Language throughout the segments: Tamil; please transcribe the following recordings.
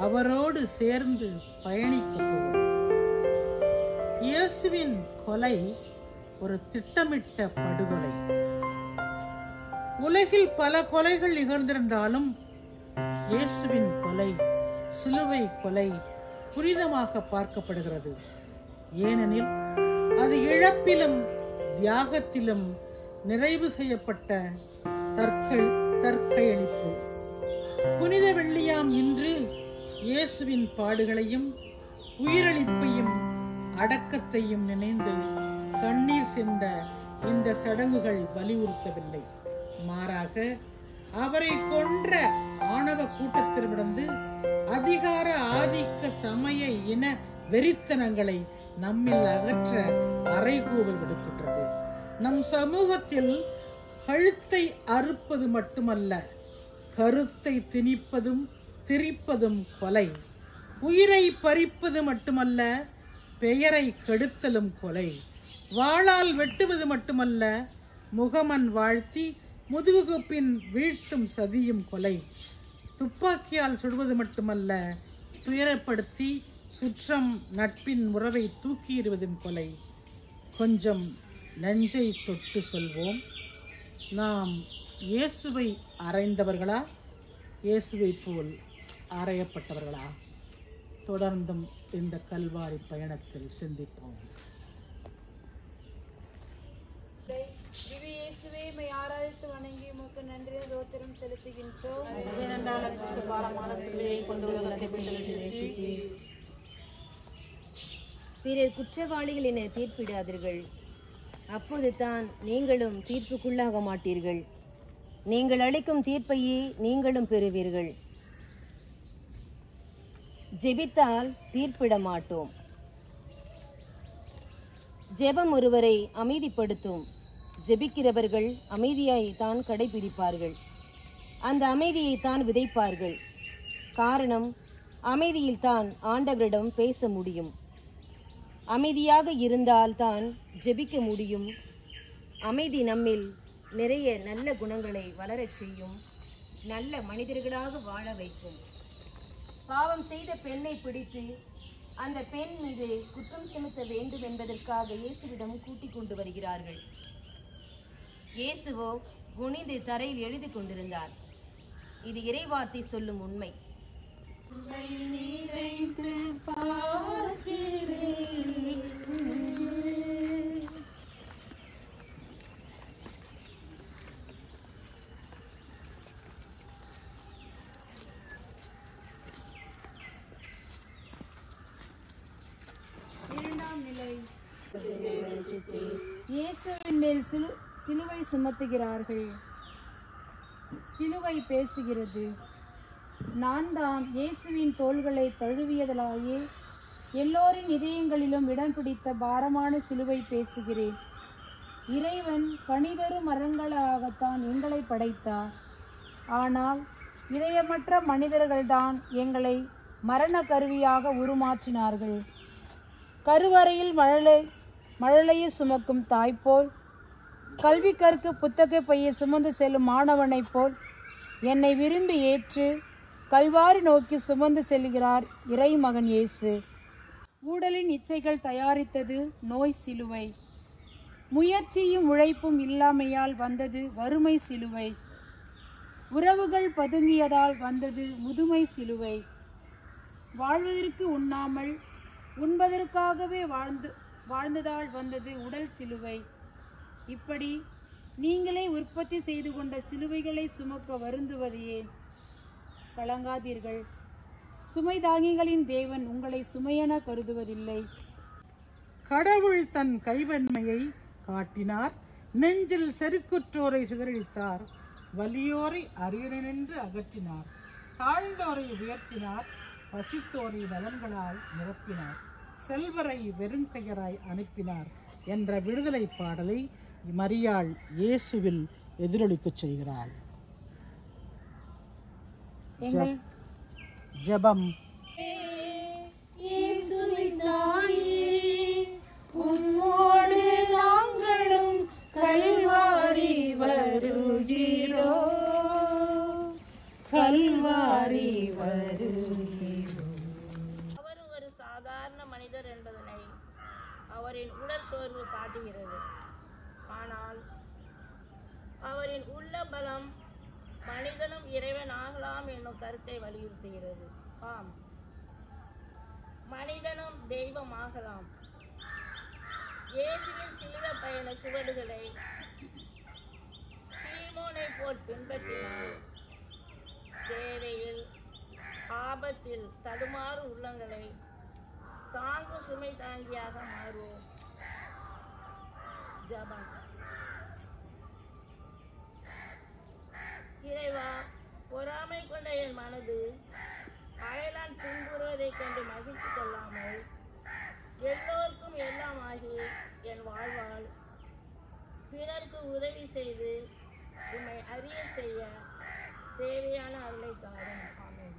அவரோடு சேர்ந்து பயணிக்க போகிறோம் இயேசுவின் கொலை ஒரு திட்டமிட்ட படுகொலை உலகில் பல கொலைகள் நிகழ்ந்திருந்தாலும் இயேசுவின் கொலை சிலுவை கொலை புனிதமாக பார்க்கப்படுகிறது ஏனெனில் அது இழப்பிலும் தியாகத்திலும் நிறைவு செய்யப்பட்ட தற்கை தற்கையளிப்பு புனித வெள்ளியாம் இன்று இயேசுவின் பாடுகளையும் உயிரளிப்பையும் அடக்கத்தையும் நினைந்து கண்ணீர் சிந்த இந்த சடங்குகள் வலியுறுத்தவில்லை மாறாக அவரை கொன்ற ஆணவ கூட்டத்திடமிருந்து அதிகார ஆதிக்க சமய இன வெறித்தனங்களை நம்மில் அகற்ற அறைகூவல் விடுக்கின்றது நம் சமூகத்தில் கழுத்தை அறுப்பது மட்டுமல்ல கருத்தை திணிப்பதும் திரிப்பதும் கொலை உயிரை பறிப்பது மட்டுமல்ல பெயரை கெடுத்தலும் கொலை வாளால் வெட்டுவது மட்டுமல்ல முகமன் வாழ்த்தி முதுகுப்பின் வீழ்த்தும் சதியும் கொலை துப்பாக்கியால் சுடுவது மட்டுமல்ல துயரப்படுத்தி சுற்றம் நட்பின் உறவை தூக்கி எறிவதும் கொலை கொஞ்சம் நெஞ்சை தொட்டு சொல்வோம் நாம் இயேசுவை அறைந்தவர்களா இயேசுவை போல் அறையப்பட்டவர்களா தொடர்ந்தும் இந்த கல்வாரி பயணத்தில் சிந்திப்போம் திவ்ய இயேசுவே மை ஆராதித்து வணங்கி உமக்கு நன்றி தோத்திரம் செலுத்துகின்றோம் பிறர் குற்றவாளிகள் என தீர்ப்பிடாதீர்கள் அப்போது தான் நீங்களும் தீர்ப்புக்குள்ளாக மாட்டீர்கள் நீங்கள் அளிக்கும் தீர்ப்பையே நீங்களும் பெறுவீர்கள் ஜெபித்தால் தீர்ப்பிட மாட்டோம் ஜெபம் ஒருவரை அமைதிப்படுத்தும் ஜெபிக்கிறவர்கள் அமைதியாய் தான் கடைபிடிப்பார்கள் அந்த அமைதியை தான் விதைப்பார்கள் காரணம் அமைதியில் தான் ஆண்டவரிடம் பேச முடியும் அமைதியாக இருந்தால்தான் ஜெபிக்க முடியும் அமைதி நம்மில் நிறைய நல்ல குணங்களை வளரச் செய்யும் நல்ல மனிதர்களாக வாழ வைக்கும் பாவம் செய்த பெண்ணை பிடித்து அந்த பெண் மீது குற்றம் சுமத்த வேண்டும் என்பதற்காக இயேசுவிடம் கூட்டிக் கொண்டு வருகிறார்கள் இயேசுவோ குனிந்து தரையில் எழுதி கொண்டிருந்தார் இது இறைவார்த்தை சொல்லும் உண்மை இரண்டாம் நிலை இயேசுவின் மேல் சிலு சிலுவை சுமத்துகிறார்கள் சிலுவை பேசுகிறது நான் தான் இயேசுவின் தோள்களை தழுவியதலாயே எல்லோரின் இதயங்களிலும் இடம் பிடித்த பாரமான சிலுவை பேசுகிறேன் இறைவன் கனிதரும் மரங்களாகத்தான் எங்களை படைத்தார் ஆனால் இதயமற்ற மனிதர்கள்தான் எங்களை மரண கருவியாக உருமாற்றினார்கள் கருவறையில் மழலை மழலையை சுமக்கும் தாய்போல் கல்வி கற்க புத்தக பையை சுமந்து செல்லும் மாணவனைப் போல் என்னை விரும்பி ஏற்று கல்வாரி நோக்கி சுமந்து செல்கிறார் இறை மகன் இயேசு ஊடலின் இச்சைகள் தயாரித்தது நோய் சிலுவை முயற்சியும் உழைப்பும் இல்லாமையால் வந்தது வறுமை சிலுவை உறவுகள் பதுங்கியதால் வந்தது முதுமை சிலுவை வாழ்வதற்கு உண்ணாமல் உண்பதற்காகவே வாழ்ந்து வாழ்ந்ததால் வந்தது உடல் சிலுவை இப்படி நீங்களே உற்பத்தி செய்து கொண்ட சிலுவைகளை சுமக்க வருந்துவது ஏன் கலங்காதீர்கள் சுமை தாங்கிகளின் தேவன் உங்களை சுமையென கருதுவதில்லை கடவுள் தன் கைவன்மையை காட்டினார் நெஞ்சில் செருக்குற்றோரை சிதறடித்தார் வலியோரை அரியணைநின்று அகற்றினார் தாழ்ந்தோரை உயர்த்தினார் பசித்தோரை நலன்களால் நிரப்பினார் செல்வரை வெறுங்கையராய் அனுப்பினார் என்ற விடுதலை பாடலை மரியாள் இயேசுவில் எதிரொலிக்கச் செய்கிறாள் எங்கள் ஜெபம் உம்மோடு நாங்களும் கல்வாரி வருகிறோம் கல்வாரி வருகிறோம் அவரின் உடல் சோர்வு காட்டுகிறது ஆனால் அவரின் உள்ள பலம் மனிதனும் இறைவன் ஆகலாம் என்னும் கருத்தை வலியுறுத்துகிறது ஆம் மனிதனும் தெய்வம் ஆகலாம் இயேசுவின் சிலுவ பயண சுவடுகளை சீமோனை போல் பின்பற்றினார் தேவையில் ஆபத்தில் தடுமாறு உள்ளங்களை தாங்கும் சுமை தாங்கியாக மாறுவோம் ஜபம் இறைவா பொறாமை கொண்ட என் மனது அயலான் துன்புறுவதைக் கண்டு மகிழ்ச்சி கொள்ளாமல் எல்லோருக்கும் எல்லாம் ஆகி என் வாழ்வால் பிறருக்கு உதவி செய்து உம்மை அறிய செய்ய தேவையான அருளை தாரும் ஆமென்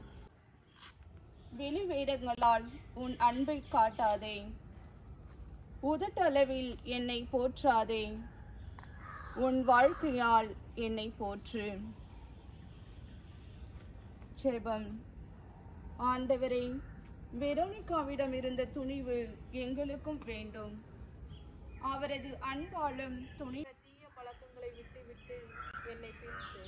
வெளி வேடங்களால் உன் அன்பை காட்டாதே உதட்டளவில் என்னை போற்றாதே உன் வாழ்க்கையால் என்னை போற்று ஜெபம் ஆண்டவரே வெரோனிகாவிடம் இருந்த துணிவு எங்களுக்கும் வேண்டும் அவரது அன்பாலும் துணி தீய பழக்கங்களை விட்டுவிட்டு என்னை பிரித்து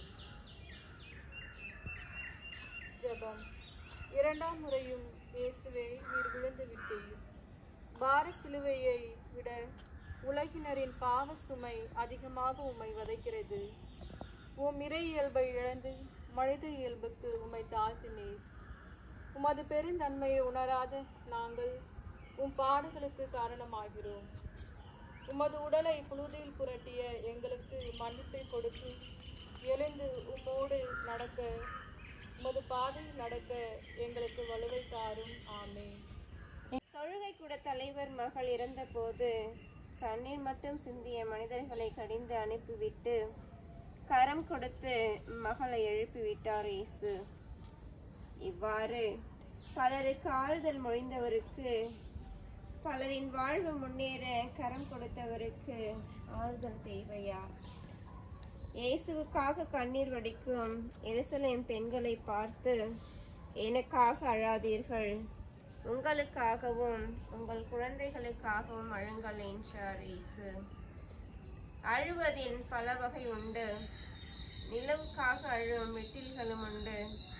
ஜெபம் இரண்டாம் முறையும் இயேசுவே நீர் விழுந்து விட்டீர் பார சிலுவையை விட உலகினரின் பாவ சுமை அதிகமாக உம்மை வதைக்கிறது உம் இறை இயல்பை இழந்து மனித இயல்புக்கு உம்மை தாழ்த்தினீர் உமது பெருந்தன்மையை உணராத நாங்கள் உம் பாடுகளுக்கு காரணமாகிறோம் உமது உடலை புழுதியில் புரட்டிய எங்களுக்கு மன்னிப்பை கொடுத்து எழுந்து உம்மோடு நடக்க உமது பாதையில் நடக்க எங்களுக்கு வலுவை தாரும் ஆமென் தொழுகை கூட தலைவர் மகள் இறந்தபோது கண்ணீர் மட்டும் சிந்திய மனிதர்களை கடிந்து அனுப்பிவிட்டு கரம் கொடுத்து மகளை எழுப்பிவிட்டார் இயேசு இவ்வாறு பலருக்கு ஆறுதல் மொழிந்தவருக்கு பலரின் வாழ்வு முன்னேற கரம் கொடுத்தவருக்கு ஆறுதல் தேவையா இயேசுவுக்காக கண்ணீர் வடிக்கும் எருசலேம் பெண்களை பார்த்து எனக்காக அழாதீர்கள் உங்களுக்காகவும் உங்கள் குழந்தைகளுக்காகவும் அழுங்கள் என்றார் இயேசு அழுவதில் பல வகை உண்டு நிலவுக்காக அழும் வெட்டில்களும் உண்டு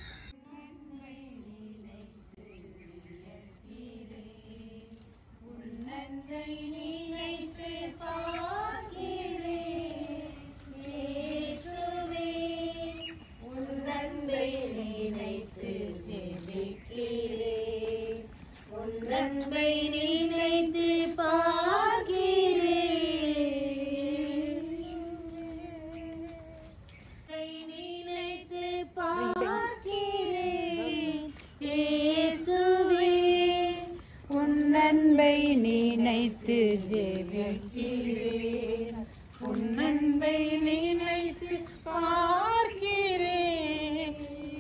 உன்னன்பை நினைத்து ஜெபிக்கிறேன் உன்னன்பை நினைத்து பார்க்கிறேன்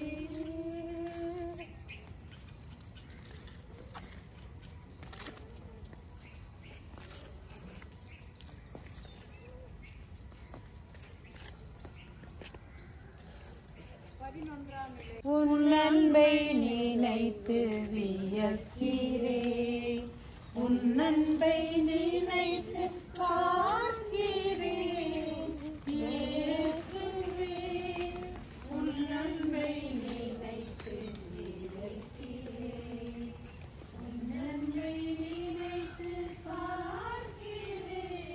உன் அன்பை நினைத்து வியக்கிறேன் உன் அன்பை நினைத்து பார்க்கிறேன் இயேசுவே, உன் அன்பை நினைத்து வியக்கிறேன். உன் அன்பை நினைத்து பார்க்கிறேன்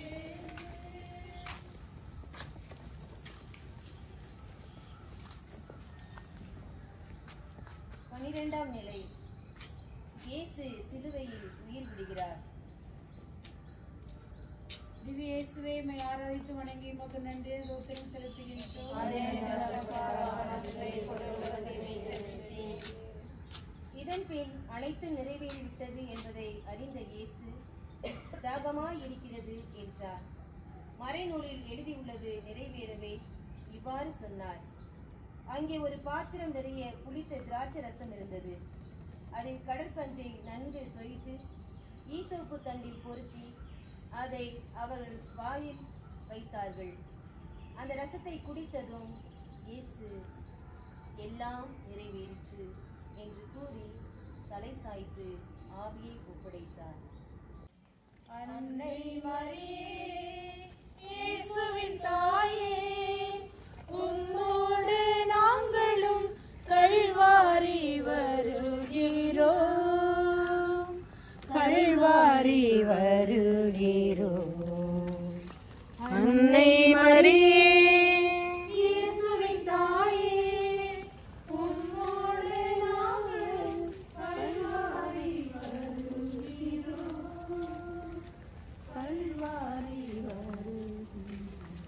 பனிரெண்டாம் நிலை இயேசு சிலுவையில் உயிர் விடுகிறார் திவ்ய இயேசுவே மை ஆராதித்து வணங்கி உமக்கு நன்றி தோத்திரம் செலுத்துகின்றோம் இதன் பின் அனைத்து நிறைவேறிவிட்டது என்பதை அறிந்த இயேசு தாகமாய் இருக்கிறது என்றார் மறைநூலில் எழுதியுள்ளது நிறைவேறவே இவ்வாறு சொன்னார் அங்கே ஒரு பாத்திரம் நிறைய புளித்த திராட்சை ரசம் இருந்தது அதில் கடற்பஞ்சை நன்கு தொய்த்து ஈசோப்பு தண்டில் பொருத்தி அதை அவர்கள் வாயில் வைத்தார்கள் அந்த ரசத்தை குடித்ததும் இயேசு எல்லாம் நிறைவேறிற்று என்று கூறி தலை சாய்த்து ஆவியை ஒப்படைத்தார் அன்னை மரியே இயேசுவின் தாயே உம்மோடு நாங்களும் கல்வாரி வருகிறோம் கல்வாரி வருகிறோம் அன்னை மரியே இயேசுவின் தாயே உம்மோடு நாங்களும் கல்வாரி வருகிறோம் கல்வாரி வருகிறோம்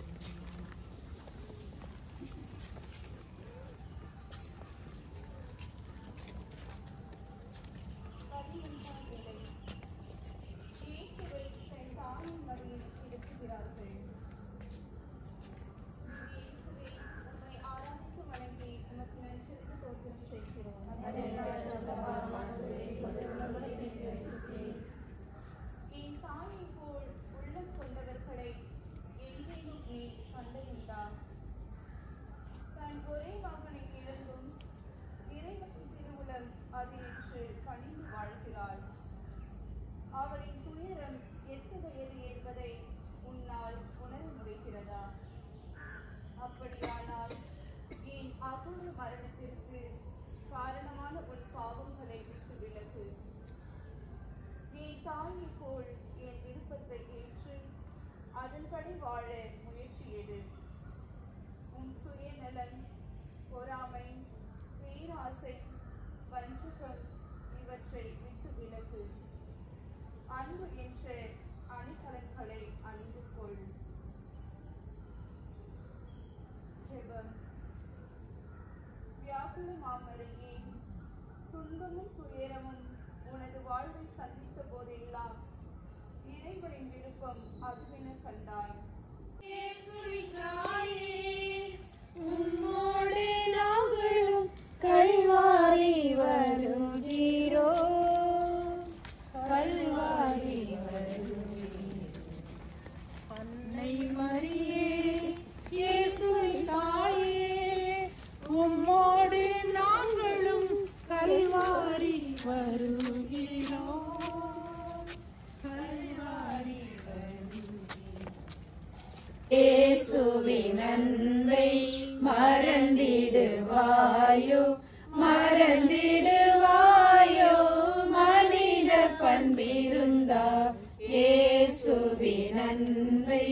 என் தாயை போல் உள்ளம் கொண்டவர்களை எங்கேயும் நீ கண்டதுண்டா தன் ஒரே மகனை இழந்தும் இறைவனின் திருவுளம் அது என்று பணிந்து வாழ்கிறாள் அவளின் துயரம் எத்தகையது என்பதை உன்னால் உணர முடிகிறதா அப்படியானால் என் அகூர மரணத்திற்கு காரணமான உன் பாவங்களை விட்டு விலகு நீ தாயை போல் என் விருப்பத்தை ஏற்று அதன்படி வாழ முயற்சி எடு உன் சுயநலன் பொறாமை பேராசை வஞ்சகம் இவற்றை விட்டு விலகு அன்பு என்ற அணிகலன்களை அணிந்து கொள் ஜெபம் வியாக்குல மாமரையே துன்பமும் துயரமும் உனது வாழ்வை சந்தித்த போதெல்லாம் இறைவனின் விருப்பம் அதுவென கண்டாய் உம்மோடு நாங்களும் கல்வாரி வருகிறோம் கல்வாரி வருகிறோம் அன்னை மரியே இயேசுவின் தாயே உம்மோடு நாங்களும் கல்வாரி வருகிறோம் கல்வாரி இயேசுவின் அன்பை மறந்திடுவாயோ மறந்திடுவாயோ மனித பண்பிருந்தா இயேசுவின் அன்பை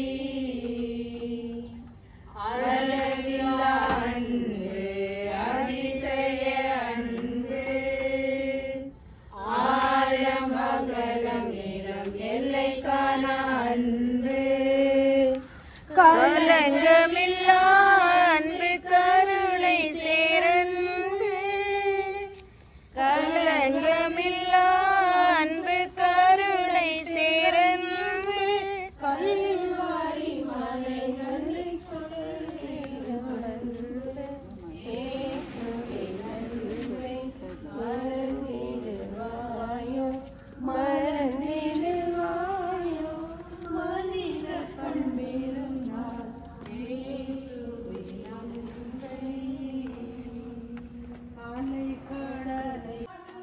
அளவில்லா அன்பு அதிசய அன்பு ஆழம் அகலம் நிலம் எல்லை காண அன்பு கலங்கமில்லா அன்பு கருணை சேரன்பு கலங்கமில்லா அன்பு கருணை சேரன்பு கல்வாரி மலைகளை மறந்திடுவாயோ மறந்திடுவாயோ மனித பண்பிருந்தால் இயேசுவின் அன்பை அலைகடலை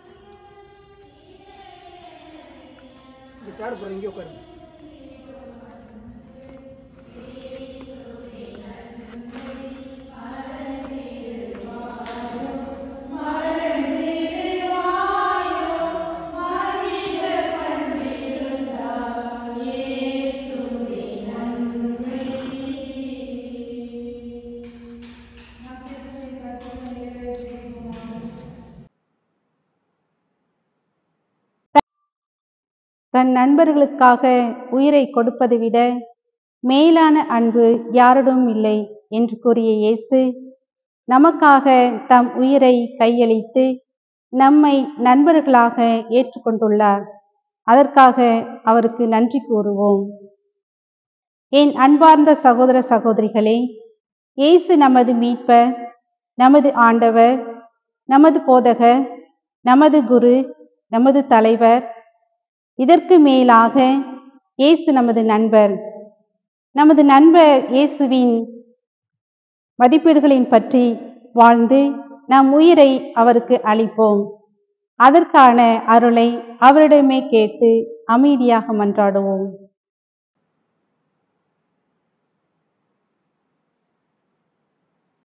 தன் நண்பர்களுக்காக உயிரை கொடுப்பதை விட மேலான அன்பு யாரிடம் இல்லை என்று கூறிய இயேசு நமக்காக தம் உயிரை கையளித்து நம்மை நண்பர்களாக ஏற்றுக்கொண்டுள்ளார் அதற்காக அவருக்கு நன்றி கூறுவோம் என் அன்பார்ந்த சகோதர சகோதரிகளே இயேசு நமது மீட்பர் நமது ஆண்டவர் நமது போதகர் நமது குரு நமது தலைவர் இதற்கு மேலாக இயேசு நமது நண்பர் நமது நண்பர் இயேசுவின் மதிப்பீடுகளின் பற்றி வாழ்ந்து நம் உயிரை அவருக்கு அளிப்போம் அதற்கான அருளை அவரிடமே கேட்டு அமைதியாக மன்றாடுவோம்